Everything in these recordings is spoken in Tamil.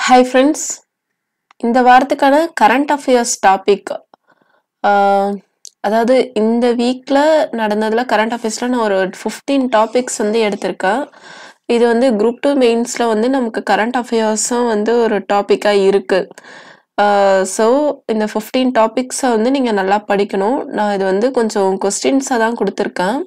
ஹாய் ஃப்ரெண்ட்ஸ் இந்த வாரத்துக்கான கரண்ட் அஃபேர்ஸ் டாபிக் அதாவது இந்த வீக்கில் நடந்ததில் கரண்ட் அஃபேர்ஸில் நான் ஒரு ஃபிஃப்டீன் டாபிக்ஸ் வந்து எடுத்திருக்கேன் இது வந்து குரூப் டூ மெயின்ஸில் வந்து நமக்கு கரண்ட் அஃபேர்ஸும் வந்து ஒரு டாப்பிக்காக இருக்குது ஸோ இந்த ஃபிஃப்டீன் டாபிக்ஸை வந்து நீங்கள் நல்லா படிக்கணும் நான் இது வந்து கொஞ்சம் கொஸ்டின்ஸாக தான் கொடுத்துருக்கேன்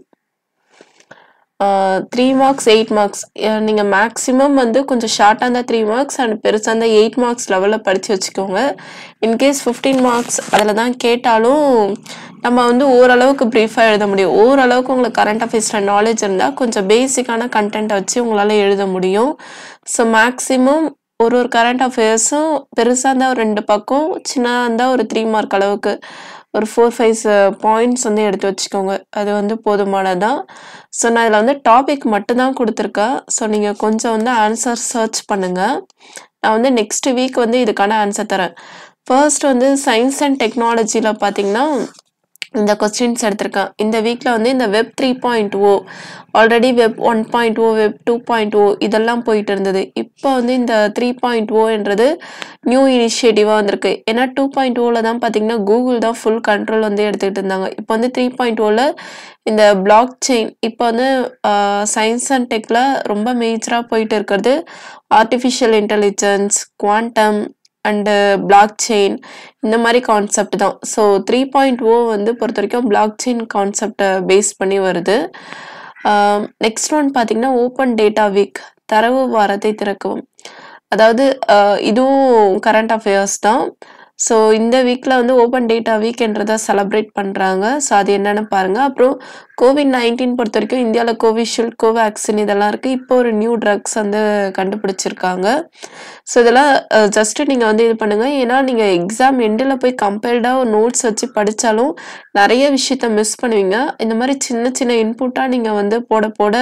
த்ரீ மார்க்ஸ் எயிட் மார்க்ஸ் நீங்கள் மேக்ஸிமம் வந்து கொஞ்சம் ஷார்ட்டாக இருந்தால் த்ரீ மார்க்ஸ் அண்ட் பெருசாக இருந்தால் எயிட் மார்க்ஸ் லெவலில் படித்து வச்சுக்கோங்க இன்கேஸ் ஃபிஃப்டீன் மார்க்ஸ் அதில் தான் கேட்டாலும் நம்ம வந்து ஓரளவுக்கு ப்ரீஃபாக எழுத முடியும் ஓரளவுக்கு உங்களுக்கு கரண்ட் அஃபேர்ஸில் நாலேஜ் இருந்தால் கொஞ்சம் பேசிக்கான கண்டென்ட்டை வச்சு உங்களால் எழுத முடியும் ஸோ மேக்ஸிமம் ஒரு ஒரு கரண்ட் அஃபேர்ஸும் பெருசாக இருந்தால் ஒரு ரெண்டு பக்கம் சின்னதாக இருந்தால் ஒரு த்ரீ மார்க் அளவுக்கு ஒரு ஃபோர் ஃபைவ் பாயிண்ட்ஸ் வந்து எடுத்து வச்சுக்கோங்க அது வந்து போதுமானதான் ஸோ நான் இதில் வந்து டாபிக் மட்டும்தான் கொடுத்துருக்கேன் ஸோ நீங்கள் கொஞ்சம் வந்து ஆன்சர் சர்ச் பண்ணுங்கள் நான் வந்து நெக்ஸ்ட் வீக் வந்து இதுக்கான ஆன்சர் தரேன் ஃபர்ஸ்ட் வந்து சயின்ஸ் அண்ட் டெக்னாலஜியில் பார்த்தீங்கன்னா இந்த கொஸ்டின்ஸ் எடுத்திருக்கேன் இந்த வீக்கில் வந்து இந்த web three point oh already web one point oh web two point oh இதெல்லாம் போயிட்டு இருந்தது இப்போ வந்து இந்த த்ரீ பாயிண்ட் ஓன்றது நியூ இனிஷியேட்டிவாக வந்திருக்கு ஏன்னா டூ பாயிண்ட் ஓவில் தான் பார்த்தீங்கன்னா கூகுள் தான் ஃபுல் கண்ட்ரோல் வந்து எடுத்துக்கிட்டு இருந்தாங்க இப்போ வந்து த்ரீ பாயிண்ட் ஓவில் இந்த பிளாக் செயின் இப்போ வந்து சயின்ஸ் அண்ட் டெக்கில் ரொம்ப மேஜராக போயிட்டு இருக்கிறது artificial intelligence quantum and blockchain இந்த மாதிரி கான்செப்ட் தான் ஸோ த்ரீ பாயிண்ட் ஓ வந்து பொறுத்த வரைக்கும் பிளாக் செயின் கான்செப்டை பேஸ் பண்ணி வருது நெக்ஸ்ட் ஒன் பார்த்தீங்கன்னா ஓப்பன் டேட்டா வீக் தரவு வாரத்தை திறக்கவும் அதாவது இதுவும் கரண்ட் அஃபேர்ஸ் தான் ஸோ இந்த வீக்கில் வந்து ஓப்பன் டேட்டா வீக்ன்றதை செலப்ரேட் பண்ணுறாங்க ஸோ அது என்னென்னு பாருங்கள் அப்புறம் கோவிட் நைன்டீன் பொறுத்த வரைக்கும் இந்தியாவில் கோவிஷீல்டு கோவேக்சின் இதெல்லாம் இருக்குது இப்போ ஒரு நியூ ட்ரக்ஸ் வந்து கண்டுபிடிச்சிருக்காங்க ஸோ இதெல்லாம் ஜஸ்ட்டு நீங்கள் வந்து இது பண்ணுங்கள் ஏன்னா நீங்கள் எக்ஸாம் எண்டில் போய் கம்பைல்டாக ஒரு நோட்ஸ் வச்சு படித்தாலும் நிறைய விஷயத்த மிஸ் பண்ணுவீங்க இந்த மாதிரி சின்ன சின்ன இன்புட்டாக நீங்கள் வந்து போட போட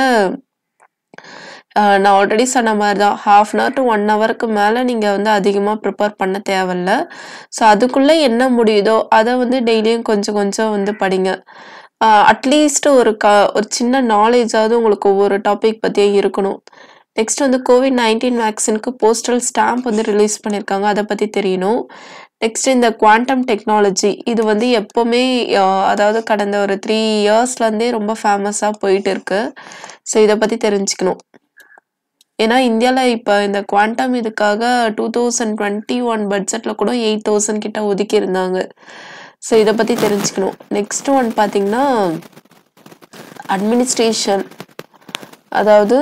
நான் ஆல்ரெடி சொன்ன மாதிரி தான் half an hour to one ஹவருக்கு மேலே நீங்கள் வந்து அதிகமாக ப்ரிப்பேர் பண்ண தேவையில்ல ஸோ அதுக்குள்ளே என்ன முடியுதோ அதை வந்து டெய்லியும் கொஞ்சம் கொஞ்சம் வந்து படிங்க அட்லீஸ்ட் ஒரு க ஒரு சின்ன நாலேஜாவது உங்களுக்கு ஒவ்வொரு டாபிக் பற்றியே இருக்கணும் நெக்ஸ்ட் வந்து கோவிட் நைன்டீன் வேக்சினுக்கு போஸ்டல் ஸ்டாம்ப் வந்து ரிலீஸ் பண்ணியிருக்காங்க அதை பற்றி தெரியணும் நெக்ஸ்ட் இந்த குவாண்டம் டெக்னாலஜி இது வந்து எப்போவுமே அதாவது கடந்த ஒரு த்ரீ இயர்ஸ்லேருந்தே ரொம்ப ஃபேமஸாக போயிட்டு இருக்கு ஸோ இதை பற்றி தெரிஞ்சுக்கணும் ஏன்னா இந்தியாவில் இப்போ இந்த குவாண்டம் இதுக்காக டூ தௌசண்ட் டுவெண்ட்டி ஒன் பட்ஜெட்டில் கூட எயிட் தௌசண்ட் கிட்ட ஒதுக்கி இருந்தாங்க ஸோ இதை பற்றி தெரிஞ்சுக்கணும் நெக்ஸ்ட் ஒன் பார்த்தீங்கன்னா அட்மினிஸ்ட்ரேஷன் அதாவது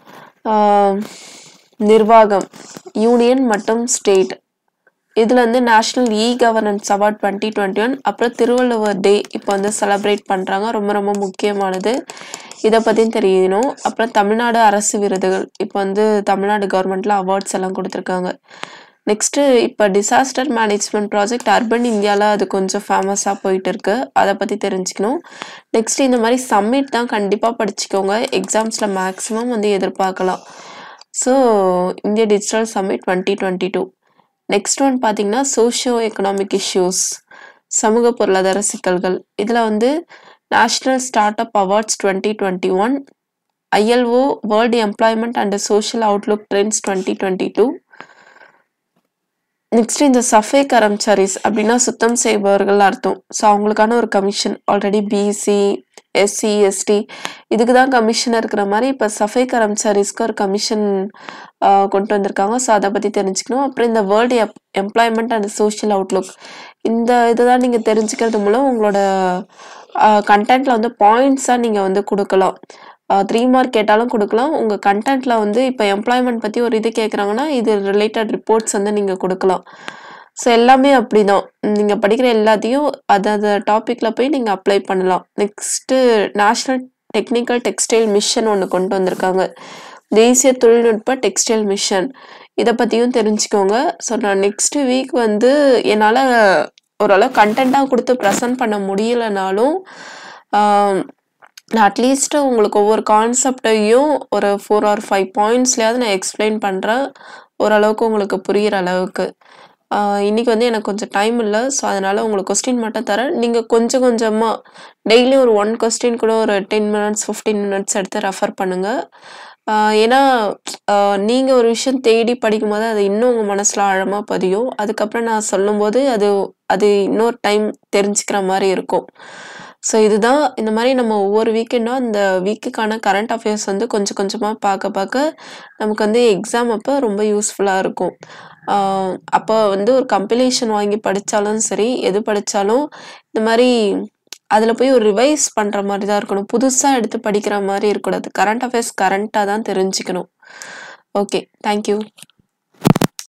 நிர்வாகம் யூனியன் மற்றும் ஸ்டேட் இதில் வந்து national e governance award twenty twenty one அப்புறம் திருவள்ளுவர் டே இப்போ வந்து செலப்ரேட் பண்ணுறாங்க ரொம்ப ரொம்ப முக்கியமானது இதை பற்றியும் தெரியணும் அப்புறம் தமிழ்நாடு அரசு விருதுகள் இப்போ வந்து தமிழ்நாடு கவர்மெண்ட்டில் அவார்ட்ஸ் எல்லாம் கொடுத்துருக்காங்க நெக்ஸ்ட்டு இப்போ டிசாஸ்டர் மேனேஜ்மெண்ட் ப்ராஜெக்ட் அர்பன் இந்தியாவில் அது கொஞ்சம் ஃபேமஸாக போயிட்டு இருக்கு அதை பற்றி தெரிஞ்சுக்கணும் நெக்ஸ்ட் இந்த மாதிரி சம்மிட் தான் கண்டிப்பாக படிச்சுக்கோங்க எக்ஸாம்ஸில் மேக்ஸிமம் வந்து எதிர்பார்க்கலாம் so India digital summit twenty twenty two next one பார்த்தீங்கன்னா சோஷியோ எக்கனாமிக் இஷ்யூஸ் சமூக பொருளாதார சிக்கல்கள் இதில் வந்து national start up awards twenty twenty one ILO world employment and social outlook trends twenty twenty two next இந்த சஃபே கரம்சாரிஸ் அப்படின்னா சுத்தம் செய்பவர்கள் அர்த்தம் ஸோ அவங்களுக்கான ஒரு commission already BC SC ST இதுக்கு தான் கமிஷன் இருக்கிற மாதிரி இப்போ சஃபை கரம்சாரிஸ்க்கு ஒரு கமிஷன் கொண்டு வந்திருக்காங்க ஸோ அதை பற்றி தெரிஞ்சுக்கணும் அப்புறம் இந்த வேர்ல்டு எப் எம்ப்ளாய்மெண்ட் அண்ட் சோஷியல் அவுட்லுக் இந்த இதுதான் நீங்கள் தெரிஞ்சுக்கிறது மூலம் உங்களோட கண்டென்ட்டில் வந்து பாயிண்ட்ஸாக நீங்கள் வந்து கொடுக்கலாம் த்ரீ மார்க் கேட்டாலும் கொடுக்கலாம் உங்கள் கண்டென்ட்டில் வந்து இப்போ எம்ப்ளாய்மெண்ட் பற்றி ஒரு இது கேட்குறாங்கன்னா இது ரிலேட்டட் ரிப்போர்ட்ஸ் வந்து நீங்கள் கொடுக்கலாம் ஸோ எல்லாமே அப்படி தான் நீங்கள் படிக்கிற எல்லாத்தையும் அதாவது டாப்பிக்கில் போய் நீங்கள் அப்ளை பண்ணலாம் next national technical textile mission ஒன்று கொண்டு வந்திருக்காங்க தேசிய தொழில்நுட்ப டெக்ஸ்டைல் மிஷன் இதை பற்றியும் தெரிஞ்சுக்கோங்க ஸோ நான் நெக்ஸ்ட் வீக் வந்து என்னால் ஓரளவு கண்டென்ட்டாக கொடுத்து ப்ரெசன்ட் பண்ண முடியலனாலும் நான் அட்லீஸ்ட்டு உங்களுக்கு ஒவ்வொரு கான்செப்டையும் ஒரு ஃபோர் ஆர் ஃபைவ் பாயிண்ட்ஸ்லையாவது நான் எக்ஸ்பிளைன் பண்ணுறேன் ஓரளவுக்கு உங்களுக்கு புரிகிற அளவுக்கு இன்றைக்கி வந்து எனக்கு கொஞ்சம் டைம் இல்லை ஸோ அதனால் உங்களுக்கு கொஸ்டின் மட்டும் தரேன் நீங்கள் கொஞ்சம் கொஞ்சமாக டெய்லி ஒரு ஒன் கொஸ்டின் கூட ஒரு டென் மினிட்ஸ் ஃபிஃப்டீன் மினிட்ஸ் எடுத்து ரெஃபர் பண்ணுங்கள் ஏன்னா நீங்க ஒரு விஷயம் தேடி படிக்கும்போது அது இன்னும் உங்க மனசுல ஆழமா பதியும். அதுக்கப்புறம் நான் சொல்லும்போது அது அது இன்னொரு டைம் தெரிஞ்சுக்கிற மாரி இருக்கும். ஸோ இதுதான் இந்த மாரி நம்ம ஒவ்வொரு வீக்கெண்டும் அந்த வீக்குக்கான கரண்ட் அஃபேர்ஸ் வந்து கொஞ்சம் கொஞ்சமா பார்க்க பார்க்க நமக்கு வந்து எக்ஸாம் அப்ப ரொம்ப யூஸ்ஃபுல்லா இருக்கும். ஆ அப்போ வந்து ஒரு கம்பைலேஷன் வாங்கி படிச்சாலும் சரி, எது படிச்சாலும் இந்த மாரி அதுல போய் ஒரு ரிவைஸ் பண்ற மாரி தான் இருக்கணும். புதுசா எடுத்து படிக்கிற மாரி இருக்கக்கூடாது. கரண்ட் அஃபேர்ஸ் கரண்ட்டா தான் தெரிஞ்சுக்கணும். ஓகே. Thank you.